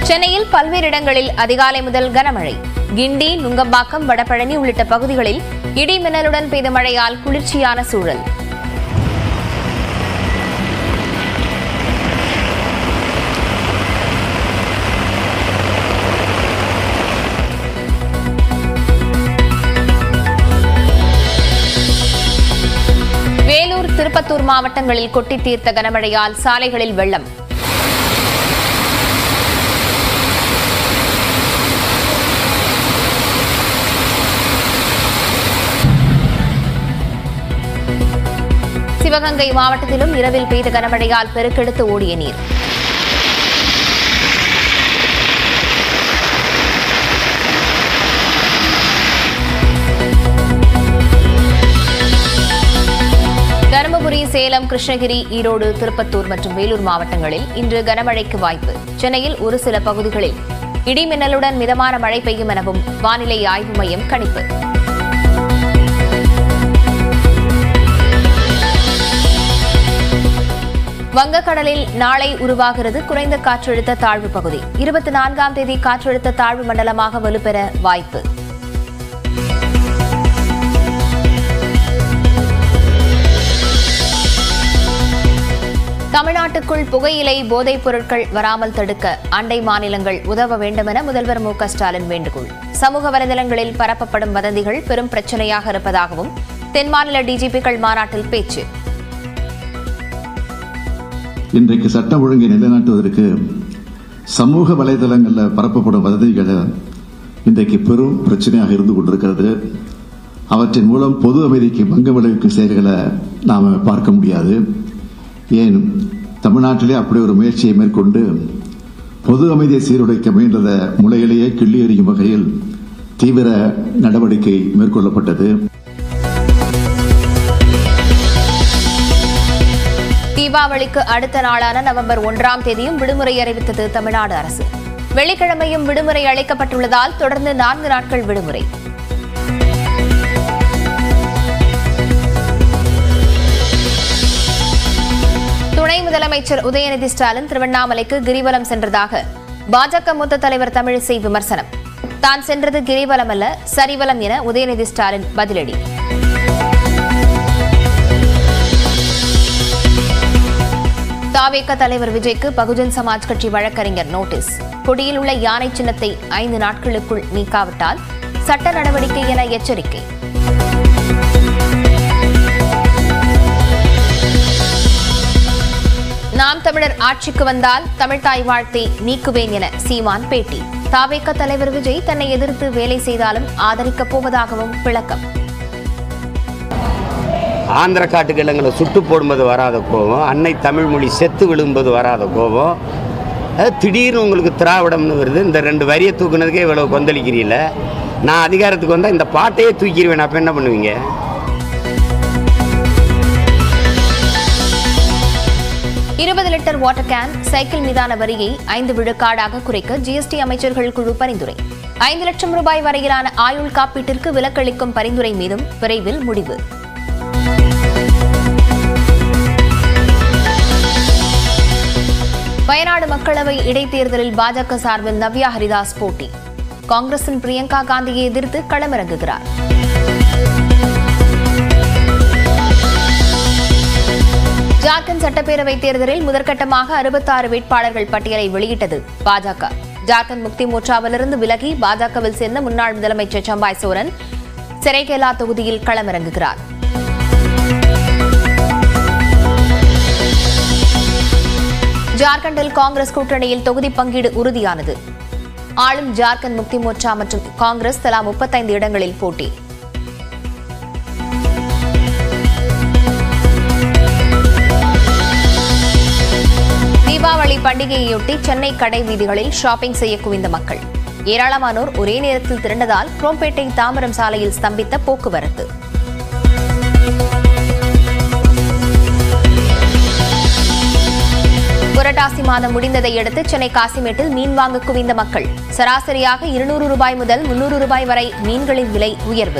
சென்னையில் பல்வேறு இடங்களில் அதிகாலை முதல் கனமழை கிண்டி நுங்கம்பாக்கம் வடபழனி உள்ளிட்ட பகுதிகளில் இடி மின்னலுடன் பெய்த மழையால் குளிர்ச்சியான சூழல் வேலூர் திருப்பத்தூர் மாவட்டங்களில் கொட்டி தீர்த்த கனமழையால் சாலைகளில் வெள்ளம் சிவகங்கை மாவட்டத்திலும் இரவில் பெய்த கனமழையால் பெருக்கெடுத்து ஓடிய நீர் தருமபுரி சேலம் கிருஷ்ணகிரி ஈரோடு திருப்பத்தூர் மற்றும் வேலூர் மாவட்டங்களில் இன்று கனமழைக்கு வாய்ப்பு சென்னையில் ஒரு சில பகுதிகளில் இடி மின்னலுடன் மிதமான மழை பெய்யும் எனவும் வானிலை ஆய்வு மையம் கணிப்பு வங்கக்கடலில் நாளை உருவாகிறது குறைந்த காற்றழுத்த தாழ்வு பகுதி இருபத்தி நான்காம் தேதி காற்றழுத்த தாழ்வு மண்டலமாக வலுப்பெற வாய்ப்பு தமிழ்நாட்டுக்குள் புகையிலை போதைப் பொருட்கள் வராமல் தடுக்க அண்டை மாநிலங்கள் உதவ வேண்டுமென முதல்வர் மு க ஸ்டாலின் வேண்டுகோள் சமூக வலைதளங்களில் பரப்பப்படும் வதந்திகள் பெரும் பிரச்சனையாக இருப்பதாகவும் தென் மாநில டிஜிபிகள் மாநாட்டில் பேச்சு இன்றைக்கு சட்டம் ஒழுங்கை நிலைநாட்டுவதற்கு சமூக வலைதளங்களில் பரப்பப்படும் வதந்திகளை இன்றைக்கு பெரும் பிரச்சனையாக இருந்து கொண்டிருக்கிறது அவற்றின் மூலம் பொது அமைதிக்கு பங்கம் விளைவிக்கும் செயல்களை நாம் பார்க்க முடியாது ஏன் தமிழ்நாட்டிலே அப்படி ஒரு முயற்சியை மேற்கொண்டு பொது அமைதியை சீர்குலைக்க முயன்றத முளையிலேயே கிள்ளி எறியும் வகையில் தீவிர நடவடிக்கை மேற்கொள்ளப்பட்டது தீபாவளிக்கு அடுத்த நாளான நவம்பர் ஒன்றாம் தேதியும் விடுமுறை அறிவித்தது தமிழ்நாடு அரசு வெள்ளிக்கிழமையும் விடுமுறை அளிக்கப்பட்டுள்ளதால் தொடர்ந்து நான்கு நாட்கள் விடுமுறை துணை முதலமைச்சர் உதயநிதி ஸ்டாலின் திருவண்ணாமலைக்கு கிரிவலம் சென்றதாக பாஜக மூத்த தலைவர் தமிழிசை விமர்சனம் தான் சென்றது கிரிவலம் அல்ல சரிவலம் என உதயநிதி ஸ்டாலின் பதிலடி தாவேக தலைவர் விஜய்க்கு பகுஜன் சமாஜ் கட்சி வழக்கறிஞர் நோட்டீஸ் கொடியில் உள்ள யானை சின்னத்தை ஐந்து நாட்களுக்குள் நீக்காவிட்டால் சட்ட நடவடிக்கை என எச்சரிக்கை நாம் தமிழர் ஆட்சிக்கு வந்தால் தமிழ்தாய் வாழ்த்தை நீக்குவேன் என சீமான் பேட்டி தாவேக தலைவர் விஜய் தன்னை எதிர்த்து வேலை செய்தாலும் ஆதரிக்கப் போவதாகவும் விளக்கம் ஆந்திர காட்டுக்கிழங்களை சுட்டு போடும்போது வராத கோபம் அன்னை தமிழ் மொழி செத்து விழும்போது வராத கோபம் அது திடீர்னு உங்களுக்கு திராவிடம்னு வருது இந்த ரெண்டு வரியை தூக்குனதுக்கே இவ்வளவு கொந்தளிக்கிறீங்கள நான் அதிகாரத்துக்கு வந்தால் இந்த பாட்டையே தூக்கிடுவேன் அப்போ என்ன பண்ணுவீங்க இருபது லிட்டர் வாட்டர் கேன் சைக்கிள் மீதான வரியை ஐந்து விழுக்காடாக குறைக்க ஜிஎஸ்டி அமைச்சர்கள் குழு பரிந்துரை ஐந்து லட்சம் ரூபாய் வரையிலான ஆயுள் காப்பீட்டிற்கு விலக்களிக்கும் பரிந்துரை மீதும் விரைவில் முடிவு வயநாடு மக்களவை இடைத்தேர்தலில் பாஜக சார்பில் நவ்யா ஹரிதாஸ் போட்டி காங்கிரசின் பிரியங்கா காந்தியை எதிர்த்து களமிறங்குகிறார் ஜார்க்கண்ட் சட்டப்பேரவை தேர்தலில் முதற்கட்டமாக அறுபத்தாறு வேட்பாளர்கள் பட்டியலை வெளியிட்டது பாஜக ஜார்க்கண்ட் முக்தி மோர்ச்சாவிலிருந்து விலகி பாஜகவில் சேர்ந்த முன்னாள் முதலமைச்சர் சம்பாய் சோரன் செரைகேலா தொகுதியில் களமிறங்குகிறார் ஜார்க்கண்டில் காங்கிரஸ் கூட்டணியில் தொகுதி பங்கீடு உறுதியானது ஆளும் ஜார்க்கண்ட் முக்தி மோர்ச்சா மற்றும் காங்கிரஸ் தலா முப்பத்தைந்து இடங்களில் போட்டி தீபாவளி பண்டிகையொட்டி சென்னை கடை வீதிகளில் ஷாப்பிங் செய்ய குவிந்த மக்கள் ஏராளமானோர் ஒரே நேரத்தில் திரண்டதால் குரோம்பேட்டை தாம்பரம் சாலையில் ஸ்தம்பித்த போக்குவரத்து புரட்டாசி மாதம் முடிந்ததை அடுத்து சென்னை காசிமேட்டில் மீன் வாங்க குவிந்த மக்கள் சராசரியாக இருநூறு ரூபாய் முதல் முன்னூறு ரூபாய் வரை மீன்களின் விலை உயர்வு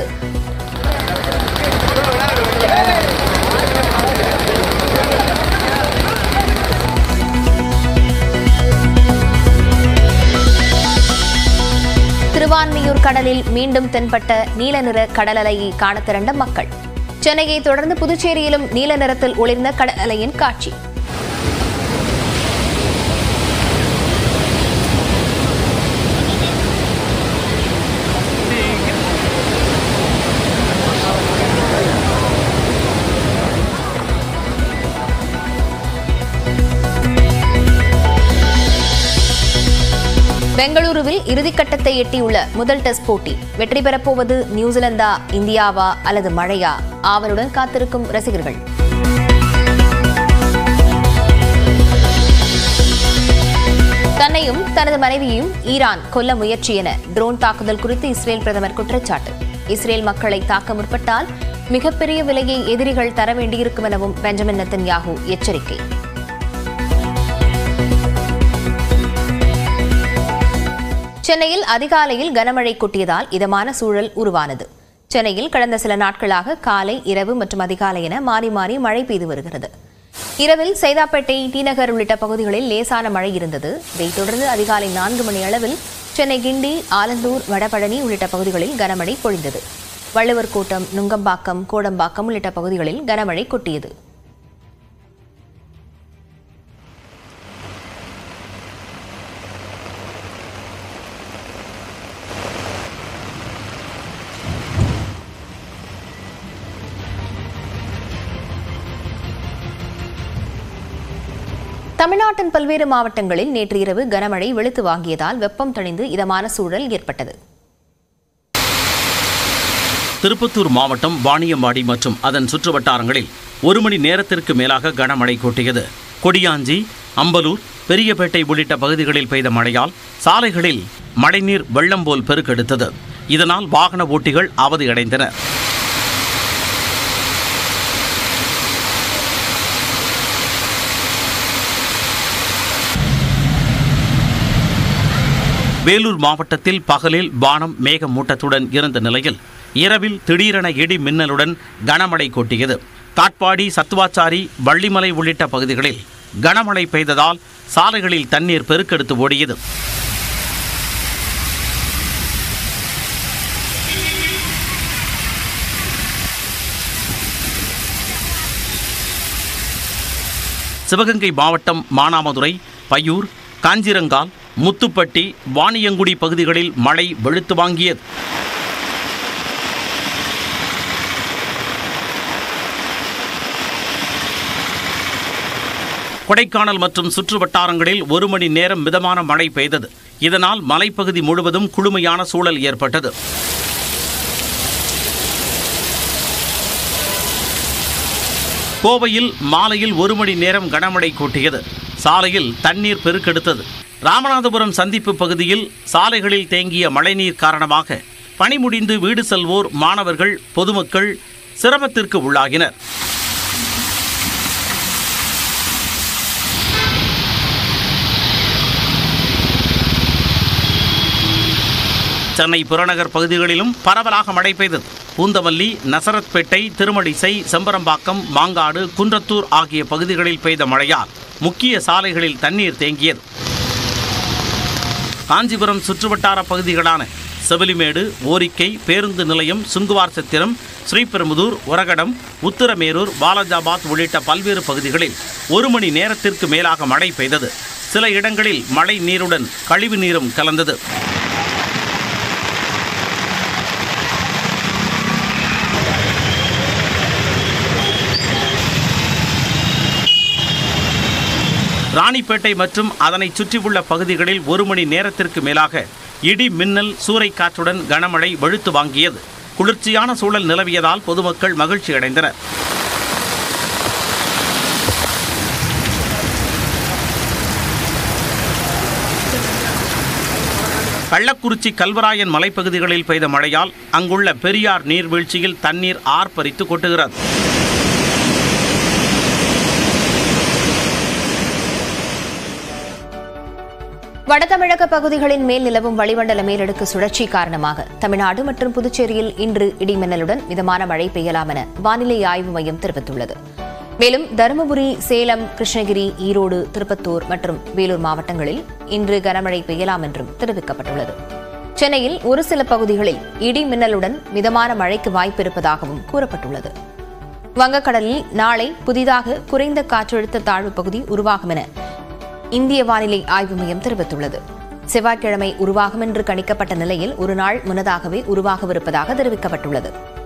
குருவாயூர் கடலில் மீண்டும் தென்பட்ட நீல நிற கடல் அலையை காண திரண்ட மக்கள் சென்னையை தொடர்ந்து புதுச்சேரியிலும் நீல நிறத்தில் ஒளிர்ந்த கடல் அலையின் காட்சி பெங்களூருவில் இறுதிக்கட்டத்தை எட்டியுள்ள முதல் டெஸ்ட் போட்டி வெற்றி பெறப்போவது நியூசிலாந்தா இந்தியாவா அல்லது மழையா ஆவலுடன் காத்திருக்கும் ரசிகர்கள் தன்னையும் தனது மனைவியையும் ஈரான் கொல்ல முயற்சி என ட்ரோன் தாக்குதல் குறித்து இஸ்ரேல் பிரதமர் குற்றச்சாட்டு இஸ்ரேல் மக்களை தாக்க முற்பட்டால் மிகப்பெரிய விலையை எதிரிகள் தர வேண்டியிருக்கும் எனவும் பெஞ்சமின் நெத்தன்யாகு எச்சரிக்கை சென்னையில் அதிகாலையில் கனமழை கொட்டியதால் இதமான சூழல் உருவானது சென்னையில் கடந்த சில நாட்களாக காலை இரவு மற்றும் அதிகாலை என மாறி மாறி மழை பெய்து வருகிறது இரவில் சைதாப்பேட்டை டிநகர் உள்ளிட்ட பகுதிகளில் லேசான மழை இருந்தது இதைத் தொடர்ந்து அதிகாலை நான்கு மணி அளவில் சென்னை கிண்டி ஆலந்தூர் வடபழனி உள்ளிட்ட பகுதிகளில் கனமழை பொழிந்தது வள்ளுவர் கோட்டம் நுங்கம்பாக்கம் கோடம்பாக்கம் உள்ளிட்ட பகுதிகளில் கனமழை கொட்டியது தமிழ்நாட்டின் பல்வேறு மாவட்டங்களில் நேற்று இரவு கனமழை வெளுத்து வாங்கியதால் வெப்பம் தணிந்து இதமான சூழல் ஏற்பட்டது திருப்பத்தூர் மாவட்டம் வாணியம்பாடி மற்றும் அதன் சுற்றுவட்டாரங்களில் ஒரு மணி நேரத்திற்கு மேலாக கனமழை கொட்டியது கொடியாஞ்சி அம்பலூர் பெரியபேட்டை உள்ளிட்ட பகுதிகளில் பெய்த மழையால் சாலைகளில் மழைநீர் வெள்ளம் போல் பெருக்கெடுத்தது இதனால் வாகன ஓட்டிகள் அவதியடைந்தனர் வேலூர் மாவட்டத்தில் பகலில் வானம் மேகமூட்டத்துடன் இருந்த நிலையில் இரவில் திடீரென இடி மின்னலுடன் கனமழை கொட்டியது காட்பாடி சத்துவாச்சாரி வள்ளிமலை உள்ளிட்ட பகுதிகளில் கனமழை பெய்ததால் சாலைகளில் தண்ணீர் பெருக்கெடுத்து ஓடியது சிவகங்கை மாவட்டம் மானாமதுரை பையூர் காஞ்சிரங்கால் முத்துப்பட்டி வாணியங்குடி பகுதிகளில் மழை வெளுத்து வாங்கியது கொடைக்கானல் மற்றும் சுற்று வட்டாரங்களில் ஒரு மணி நேரம் மிதமான மழை பெய்தது இதனால் மலைப்பகுதி முழுவதும் குளுமையான சூழல் ஏற்பட்டது கோவையில் மாலையில் ஒரு மணி நேரம் கனமழை கொட்டியது சாலையில் தண்ணீர் பெருக்கெடுத்தது ராமநாதபுரம் சந்திப்பு பகுதியில் சாலைகளில் தேங்கிய மழைநீர் காரணமாக பணி முடிந்து வீடு செல்வோர் மாணவர்கள் பொதுமக்கள் சிரமத்திற்கு உள்ளாகினர் சென்னை புறநகர் பகுதிகளிலும் பரவலாக மழை பெய்தது பூந்தமல்லி நசரத்பேட்டை திருமழிசை செம்பரம்பாக்கம் மாங்காடு குன்றத்தூர் ஆகிய பகுதிகளில் பெய்த மழையால் முக்கிய சாலைகளில் தண்ணீர் தேங்கியது காஞ்சிபுரம் சுற்றுவட்டார பகுதிகளான செவிலிமேடு ஓரிக்கை பேருந்து நிலையம் சுங்குவார் சத்திரம் ஸ்ரீபெரும்புதூர் உரகடம் உத்தரமேரூர் பாலாஜாபாத் உள்ளிட்ட பல்வேறு பகுதிகளில் ஒரு மணி நேரத்திற்கு மேலாக மழை பெய்தது சில இடங்களில் மழை நீருடன் கழிவு நீரும் கலந்தது ராணிப்பேட்டை மற்றும் அதனைச் சுற்றியுள்ள பகுதிகளில் ஒரு மணி நேரத்திற்கு மேலாக இடி மின்னல் சூறைக்காற்றுடன் கனமழை வெளுத்து வாங்கியது குளிர்ச்சியான சூழல் நிலவியதால் பொதுமக்கள் மகிழ்ச்சி அடைந்தனர் கள்ளக்குறிச்சி கல்வராயன் மலைப்பகுதிகளில் பெய்த மழையால் அங்குள்ள பெரியார் நீர்வீழ்ச்சியில் தண்ணீர் ஆர்ப்பரித்து கொட்டுகிறது வடதமிழக பகுதிகளின் மேல் நிலவும் வளிமண்டல மேலடுக்கு சுழற்சி காரணமாக தமிழ்நாடு மற்றும் புதுச்சேரியில் இன்று இடிமின்னலுடன் மிதமான மழை பெய்யலாம் என வானிலை ஆய்வு மையம் தெரிவித்துள்ளது மேலும் தருமபுரி சேலம் கிருஷ்ணகிரி ஈரோடு திருப்பத்தூர் மற்றும் வேலூர் மாவட்டங்களில் இன்று கனமழை பெய்யலாம் என்றும் தெரிவிக்கப்பட்டுள்ளது சென்னையில் ஒரு சில பகுதிகளில் இடி மின்னலுடன் மிதமான மழைக்கு வாய்ப்பு இருப்பதாகவும் கூறப்பட்டுள்ளது வங்கக்கடலில் நாளை புதிதாக குறைந்த காற்றழுத்த தாழ்வு பகுதி உருவாகும் என இந்திய வானிலை ஆய்வு மையம் தெரிவித்துள்ளது செவ்வாய்க்கிழமை உருவாகும் என்று கணிக்கப்பட்ட நிலையில் ஒரு நாள் முன்னதாகவே உருவாகவிருப்பதாக தெரிவிக்கப்பட்டுள்ளது